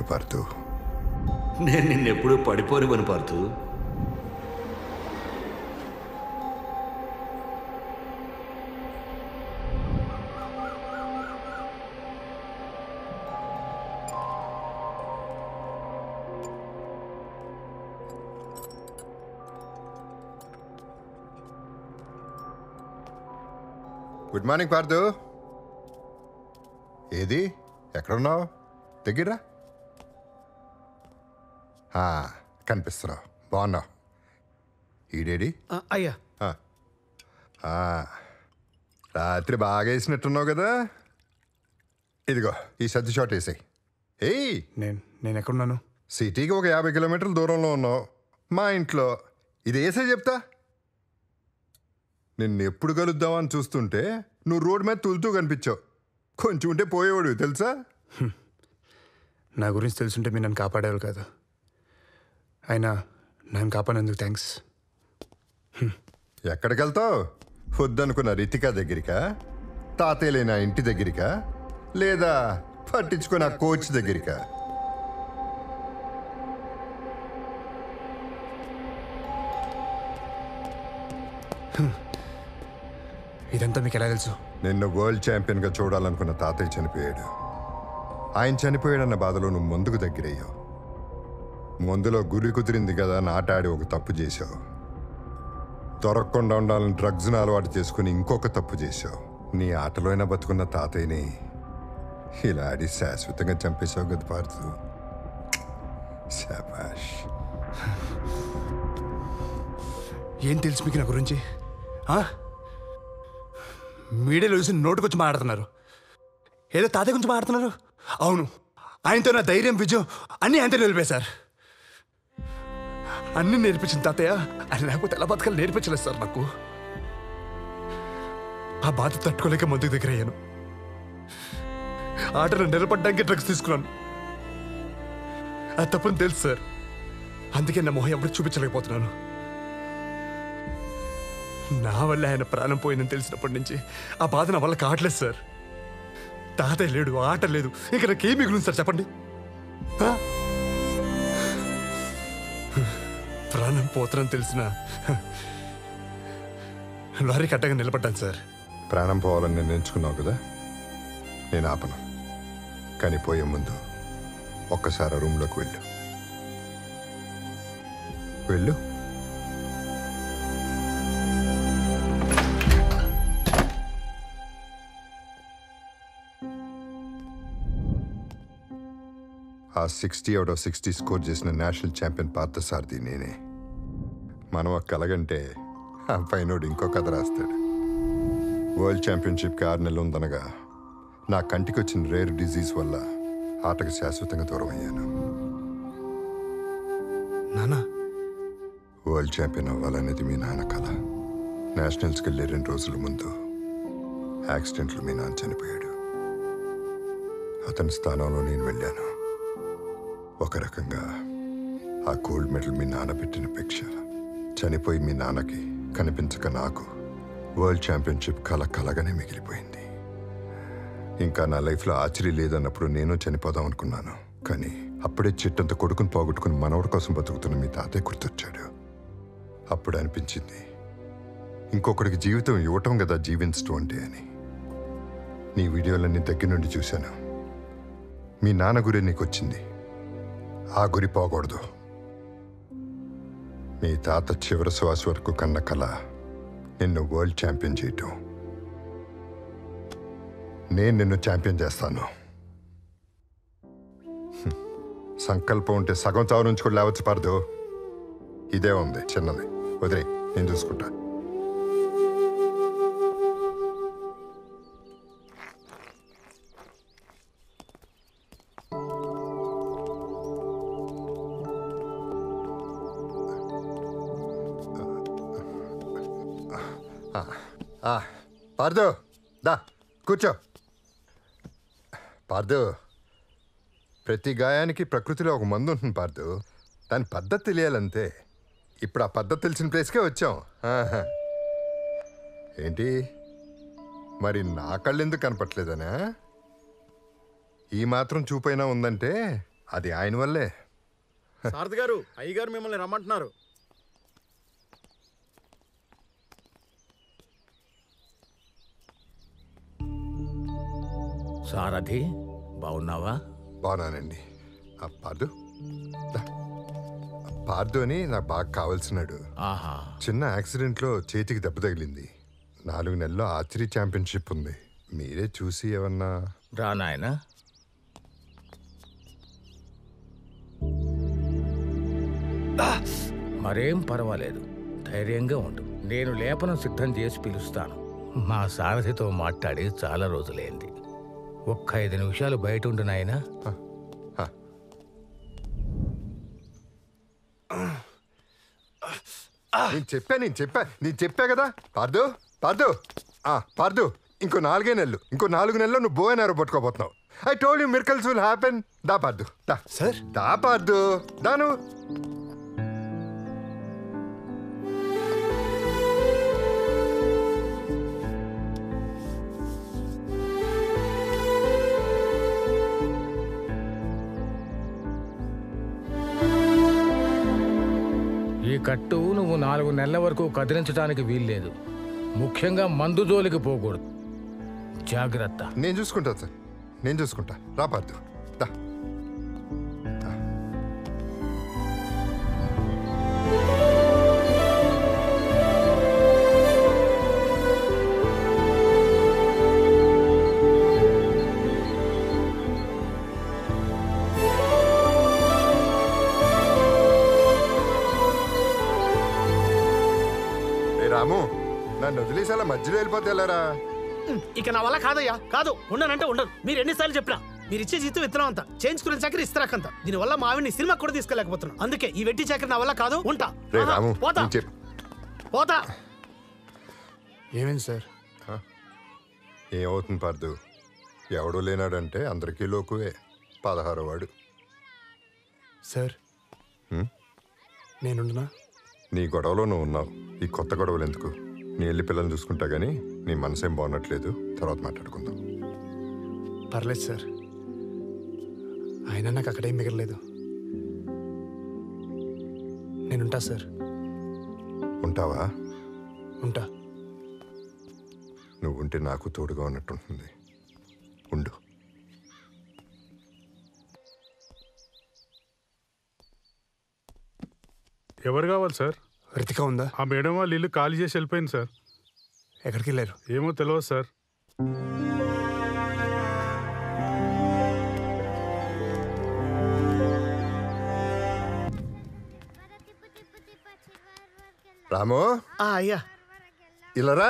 పడిపోనివ్వను పార్థు నేను నిన్నెప్పుడూ పడిపోనివ్వను పార్థు గుడ్ మార్నింగ్ పార్థు ఏది ఎక్కడున్నావు దగ్గర కనిపిస్తున్నావు బాగున్నావు ఈడేడి ఆ, అయ్యా ఆ. ఆ. రాత్రి బాగా వేసినట్టున్నావు కదా ఇదిగో ఈ సర్ది షాట్ వేసాయి ఏయ్ నేను నేను ఎక్కడున్నాను సిటీకి ఒక యాభై కిలోమీటర్ల దూరంలో ఉన్నావు మా ఇంట్లో ఇది వేసే చెప్తా నిన్ను ఎప్పుడు కలుద్దామని చూస్తుంటే నువ్వు రోడ్డు మీద తులుతూ కనిపించావు కొంచెం ఉంటే పోయేవాడు తెలుసా నా గురించి తెలుసుంటే మీరు నన్ను కాపాడేవారు కాదు అయినా నన్ను కాపాడినందుకు థ్యాంక్స్ ఎక్కడికి వెళ్తావు వద్దనుకున్న రితిక దగ్గరికా తాతయ్య లేని ఆ ఇంటి దగ్గరికా లేదా పట్టించుకున్న ఆ కోచ్ దగ్గరికా ఇదంతా మీకు ఎలా తెలుసు నిన్ను వరల్డ్ ఛాంపియన్గా చూడాలనుకున్న తాతయ్య చనిపోయాడు ఆయన చనిపోయాడన్న బాధలో నువ్వు ముందుకు దగ్గరయ్యావు ముందులో గురి కుదిరింది కదా అని ఆట ఆడి ఒక తప్పు చేశావు దొరకకుండా ఉండాలని డ్రగ్స్ను అలవాటు చేసుకుని ఇంకొక తప్పు చేశావు నీ ఆటలో అయినా బతుకున్న తాతయ్యని ఇలా ఆడి శాశ్వతంగా చంపేశావు కదా పార్తు శాబాష్ ఏం తెలుసు మీకు నా గురించి ఆ? మీడియాలో చూసి నోటుకొచ్చి మాట్లాడుతున్నారు ఏదో తాతయ్య గురించి మాట్లాడుతున్నారు అవును ఆయనతో నా ధైర్యం విజయం అన్నీ ఆయనతో నిలిపేశారు అన్నీ నేర్పించిన తాతయ్య ఆయన లేకపోతే ఎలా బతకాలి నేర్పించలేదు సార్ నాకు ఆ బాధ తట్టుకోలేక ముందుకు దగ్గర అయ్యాను ఆటలో నిలబడడానికి డ్రగ్స్ తీసుకున్నాను అది తప్పని తెలుసు సార్ అందుకే నా మొహం ఎప్పుడు చూపించలేకపోతున్నాను నా వల్ల ఆయన ప్రాణం పోయిందని తెలిసినప్పటి నుంచి ఆ బాధ నా వల్ల కావట్లేదు సార్ తాతయ్య లేడు ఆట లేదు ఇంకా నాకేం మిగులుంది సార్ చెప్పండి ఆ? ప్రాణం పోతానని తెలిసిన లారీ కట్టగా నిలబడ్డాను సార్ ప్రాణం పోవాలని నేను ఎంచుకున్నావు కదా నేను ఆపను కానీ పోయే ముందు ఒక్కసారి ఆ రూమ్లోకి వెళ్ళు వెళ్ళు ఆ sixty out of sixty score చేసిన నేషనల్ ఛాంపియన్ పార్థసారథి నేనే మనం ఒక కలగంటే ఆ పైనోడు ఇంకో కథ రాస్తాడు వరల్డ్ ఛాంపియన్షిప్కి ఆరు నెలలు ఉందనగా నా కంటికి వచ్చిన రేర్ డిజీజ్ వల్ల ఆటకు శాశ్వతంగా దూరం అయ్యాను నానా వరల్డ్ ఛాంపియన్ అవ్వాలనేది మీ నాన్న కళ నేషనల్స్కి వెళ్ళే రెండు రోజుల ముందు యాక్సిడెంట్లో మీ నాన్న చనిపోయాడు అతని స్థానంలో నేను వెళ్ళాను ఒక రకంగా ఆ గోల్డ్ మెడల్ మీ నాన్న పెట్టిన భిక్ష చనిపోయి మీ నాన్నకి కనిపించక నాకు వరల్డ్ ఛాంపియన్షిప్ కల కలగానే మిగిలిపోయింది ఇంకా నా లైఫ్లో ఆశ్చర్య లేదన్నప్పుడు నేను చనిపోదాం అనుకున్నాను కానీ అప్పుడే చెట్టంత కొడుకుని పోగొట్టుకుని మనవడి కోసం బతుకుతున్న మీ తాతయ్య గుర్తొచ్చాడు అప్పుడు అనిపించింది ఇంకొకడికి జీవితం ఇవ్వటం కదా జీవించటం అంటే అని నీ వీడియోలన్నీ దగ్గర నుండి చూశాను మీ నాన్న గురి నీకు వచ్చింది ఆ గురి పోకూడదు మీ తాత చివరి శ్వాస వరకు కన్న కళ నిన్ను వరల్డ్ ఛాంపియన్ చేయటం నేను నిన్ను ఛాంపియన్ చేస్తాను హ్మ్. సంకల్పం ఉంటే సగం చావు నుంచి కూడా లేవచ్చు పడదు ఇదే ఉంది చిన్నది వదిలే నేను చూసుకుంటా ఆ, పార్దు దా కూర్చో పార్దు ప్రతి గాయానికి ప్రకృతిలో ఒక మందు ఉంటుంది పార్దు దాని పద్ధతి తెలియాలంతే ఇప్పుడు ఆ పద్ధతి తెలిసిన ప్లేస్కే వచ్చాం ఆహా. ఏంటి మరి నా కళ్ళు ఎందుకు కనపట్లేదనా ఈ మాత్రం చూపైనా ఉందంటే అది ఆయన వల్లే సారథి గారు అయ్యగారు మిమ్మల్ని రమ్మంటున్నారు సారథి బాగున్నావా బాగున్నానండి ఆ పార్దు దా. ఆ పార్దు అని నాకు బాగా కావాల్సినాడు ఆహా చిన్న యాక్సిడెంట్లో చేతికి దెబ్బ తగిలింది నాలుగు నెలల్లో ఆర్చరీ ఛాంపియన్షిప్ ఉంది మీరే చూసి ఏమన్నా రా నాయనా మరేం పర్వాలేదు ధైర్యంగా ఉండు నేను లేపనం సిద్ధం చేసి పిలుస్తాను మా సారథితో మాట్లాడి చాలా రోజులైంది ఒక్క ఐదు నిమిషాలు బయట ఉండు నాయనా నేను చెప్పా నేను చెప్పా నేను చెప్పా కదా పార్దు పార్దు ఆ పార్దు ఇంకో నాలుగే నెలలు ఇంకో నాలుగు నెలలు నువ్వు బో అయినారు పట్టుకోబోతున్నావు I told you miracles will happen దా పార్దు దా సార్ దా పార్దు దాను ఈ కట్టు నువ్వు నాలుగు నెలల వరకు కదిలించడానికి వీల్లేదు ముఖ్యంగా మందు జోలికి పోకూడదు జాగ్రత్త నేను చూసుకుంటా సార్ నేను చూసుకుంటా రా పార్దు దా ఏ రాము నన్ను వదిలేసి అలా మధ్యలో వెళ్ళిపోతే వెళ్ళారా ఇక నా వల్ల కాదయ్యా కాదు ఉండనంటే ఉండదు మీరు ఎన్నిసార్లు చెప్పినా మీరు ఇచ్చే జీతం విత్తనం అంత చేయించుకునే చక్కెర ఇస్తారాకంత దీనివల్ల మా ఆవిడ్ని సినిమా కూడా తీసుకెళ్ళకపోతున్నాను అందుకే ఈ వెట్టి చక్కెర నా వల్ల కాదు ఉంటా రే ఆహా, రాము పోతా నేను చెప్ పోతా ఏమైంది సార్ ఏమవుతుంది పార్దు ఎవడో లేనాడంటే అందరికీ లోకువే పదహారో వాడు సార్ హ్మ్? నేనుండనా నీ గొడవలో నువ్వు ఉన్నావు ఈ కొత్త గొడవలు ఎందుకు నీ వెళ్ళి పిల్లల్ని చూసుకుంటా గానీ నీ మనసేం బాగున్నట్లేదు తర్వాత మాట్లాడుకుందాం పర్లేదు సార్ అయినా నాకు అక్కడేం మిగలలేదు నేనుంటా సార్ ఉంటావా ఉంటా నువ్వు ఉంటే నాకు తోడుగా ఉన్నట్టుంటుంది ఉండు ఎవరు కావాలి సార్ రితిక ఉందా ఆ మేడం వాళ్ళు ఇల్లు ఖాళీ చేసి వెళ్ళిపోయింది సార్ ఎక్కడికి వెళ్ళారు ఏమో తెలియదు సార్ రాము ఆ, అయ్యా ఇల్లరా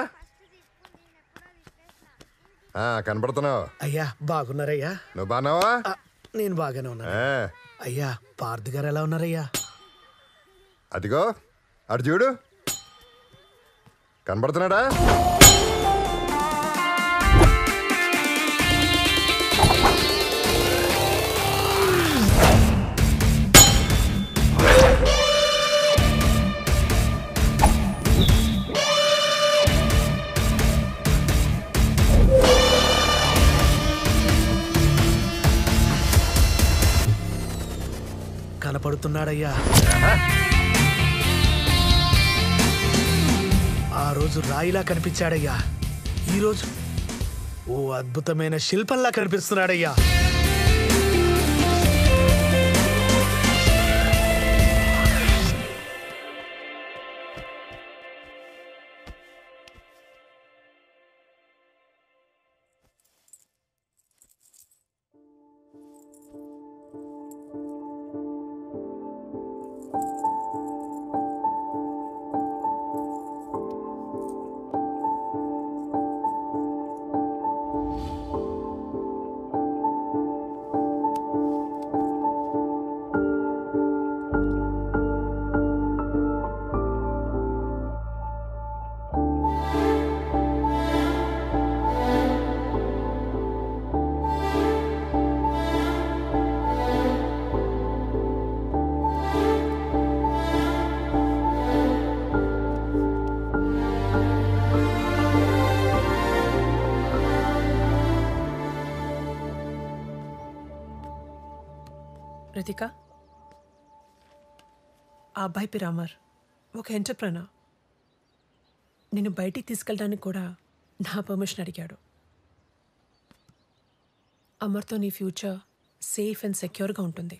ఆ, కనపడుతున్నావు అయ్యా బాగున్నారయ్యా నువ్వు బాగున్నావా ఆ, నేను బాగానే ఉన్నాను ఆ, అయ్యా పార్థి గారు ఎలా ఉన్నారయ్యా అదిగో అటు చూడు కనపడుతున్నాడా కనపడుతున్నాడయ్యా ఆ రోజు రాయిలా కనిపించాడయ్యా ఈరోజు ఓ అద్భుతమైన శిల్పంలా కనిపిస్తున్నాడయ్యా రితిక ఆ అబ్బాయి పేరు అమర్ ఒక ఎంటర్ప్రనర్ నిన్ను బయటికి తీసుకెళ్ళడానికి కూడా నా పర్మిషన్ అడిగాడు అమర్తో నీ ఫ్యూచర్ సేఫ్ అండ్ సెక్యూర్గా ఉంటుంది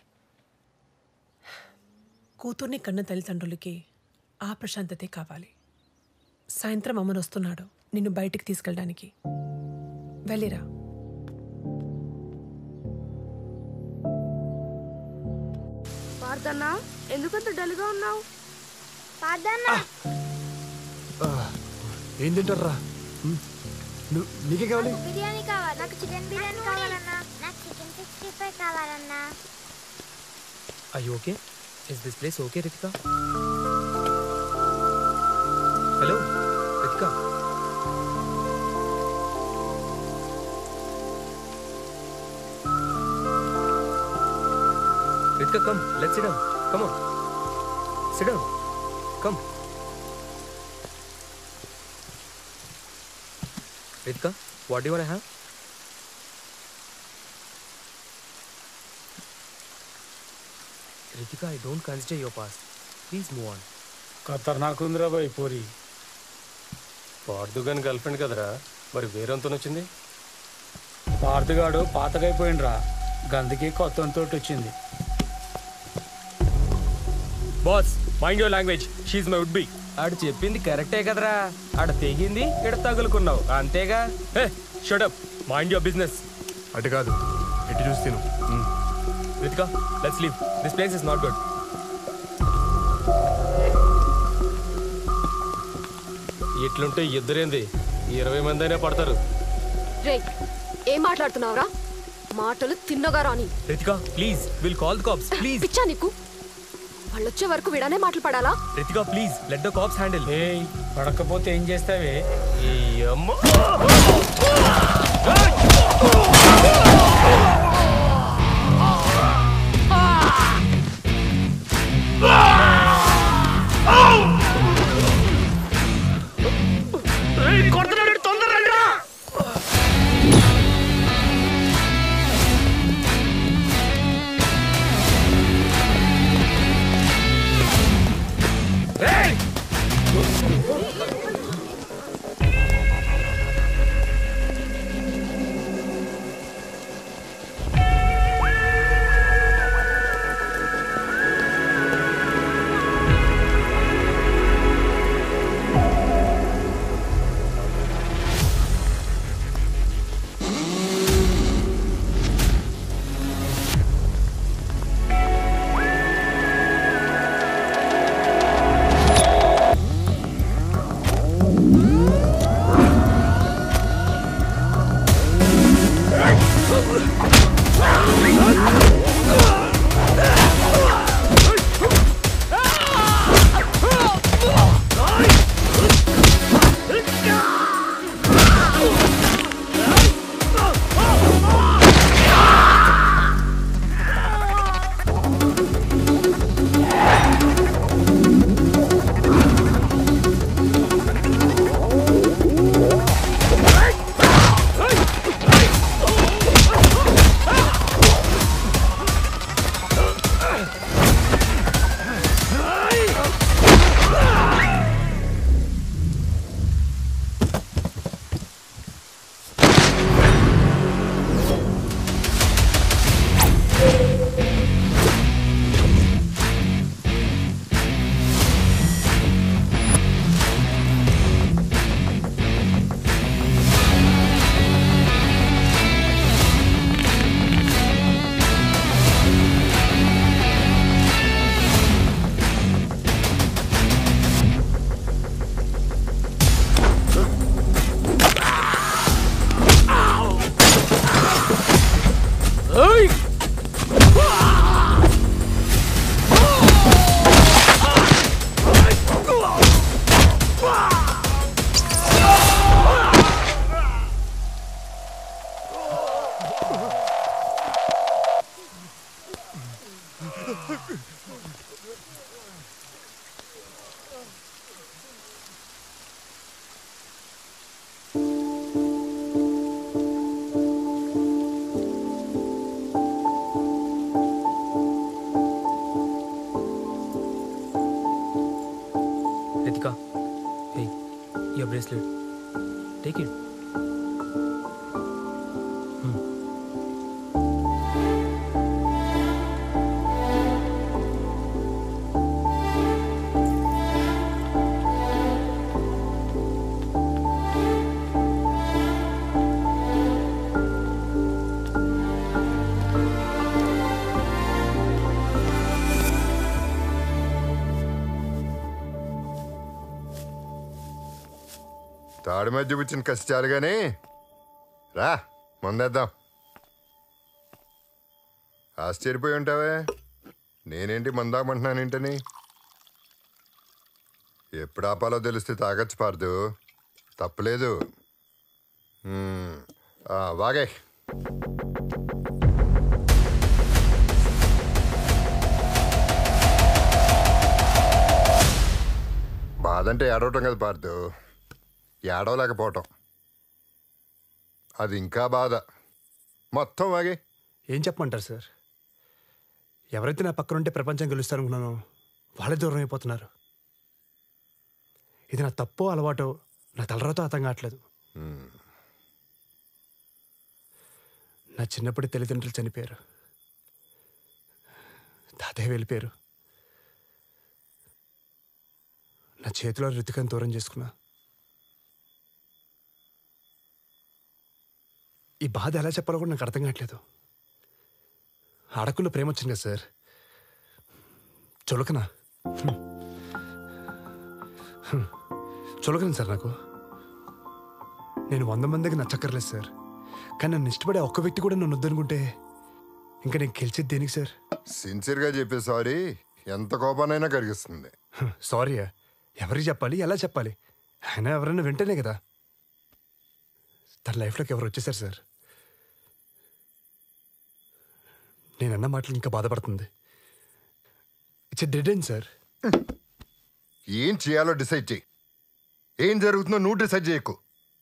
కూతుర్ని కన్న తల్లిదండ్రులకి ఆ ప్రశాంతతే కావాలి సాయంత్రం అమర్ వస్తున్నాడు నిన్ను బయటికి తీసుకెళ్ళడానికి వెళ్ళిరా పార్థన్నా ఎందుకంత డల్గా ఉన్నావు పార్థన్న ఏం తింటారా నువ్వు నీకే కావాలి బిర్యానీ కావాలి నాకు చికెన్ బిర్యానీ కావాలన్నా నాకు చికెన్ సిక్స్టీ ఫైవ్ కావాలన్నా Are you okay? Is this place okay, Ritika? Hello, Ritika. Ritika, come. Let's sit down. Come on. Sit down. Come. Ritika, what do you want to have? Ritika, I don't consider your past. Please move on. ఖతర్నాక్ ఉందిరా bye పోరి పార్దుగాని girl friend కదరా మరి వేరేంతో వచ్చింది పార్థగాడు పాతగైపోయిండ్రా గందుకే కొత్త తోటి వచ్చింది బాస్ మైండ్ యువర్ లాంగ్వేజ్ షీఈ్ మై వుడ్ బి ఆడు చెప్పింది కరెక్టే కదరా ఆడ తెగింది ఇక్కడ తగులుకున్నావు అంతేగా hey shut up mind your business అటు కాదు ఎటు చూసి తిను మ్. Ritika let's leave this place is not good ఇట్లుంటే ఇద్దరేంది ఇరవై మంది అయినా పడతారు రే ఏం మాట్లాడుతున్నావురా మాటలు తిన్నగా రాని Ritika please will call the cops please పిచ్చా నీకు వాళ్ళొచ్చే వరకు విడానే మాటలు పడాలా Ritika please let the cops handle ఏయ్ పడకపోతే ఏం చేస్తావే ఈ అమ్మ తాడు మీద చూపించిన కసి చాలు కానీ రా ముందేద్దాం ఆశ్చర్యపోయి ఉంటావే నేనేంటి మందామంటున్నానేంటని ఎప్పుడు ఆపాలో తెలిస్తే తాగొచ్చు పారదు తప్పలేదు మ్మ్. ఆ, వాగే బాధ అంటే ఏడవటం కదా పార్దు ఏడవలేకపోవటం అది ఇంకా బాధ మొత్తం వాగే ఏం చెప్పమంటారు సార్ ఎవరైతే నా పక్కన ఉంటే ప్రపంచం గెలుస్తారనుకున్నానో వాళ్ళే దూరం అయిపోతున్నారు ఇది నా తప్పో అలవాటో నా తలరాతో అర్థం కావట్లేదు నా చిన్నప్పటి తల్లిదండ్రులు చనిపోయారు తాతయ్య వెళ్ళిపోయారు నా చేతిలో రుతికని దూరం చేసుకున్నా ఈ బాధ ఎలా చెప్పాలో కూడా నాకు అర్థం కావట్లేదు అడకుల్లో ప్రేమ వచ్చింది కదా సార్ చులకనా హ్మ్. హ్మ్. చులకను సార్ నాకు నేను వంద మందికి నచ్చక్కర్లేదు సార్ కానీ నన్ను ఇష్టపడే ఒక్క వ్యక్తి కూడా నన్ను వద్దనుకుంటే ఇంకా నేను గెలిచేది దేనికి సార్ సిన్సియర్గా చెప్పే సారీ ఎంత కోపానైనా కరిగిస్తుంది సారీ ఎవరికి చెప్పాలి ఎలా చెప్పాలి ఆయన ఎవరైనా వింటేనే కదా తన లైఫ్లోకి ఎవరు వచ్చేసారు సార్ నేను అన్న మాటలు ఇంకా బాధపడుతుంది ఇట్స్ డెడ్ ఎండ్ సార్ ఏం చేయాలో డిసైడ్ చేయి ఏం జరుగుతుందో నువ్వు డిసైడ్ చేయకు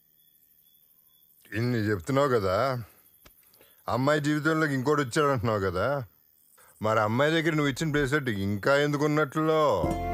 ఇన్ని చెప్తున్నావు కదా అమ్మాయి జీవితంలోకి ఇంకోటి వచ్చాడు అంటున్నావు కదా మరి అమ్మాయి దగ్గర నువ్వు ఇచ్చిన బ్రేస్లెట్ ఇంకా ఎందుకున్నట్లో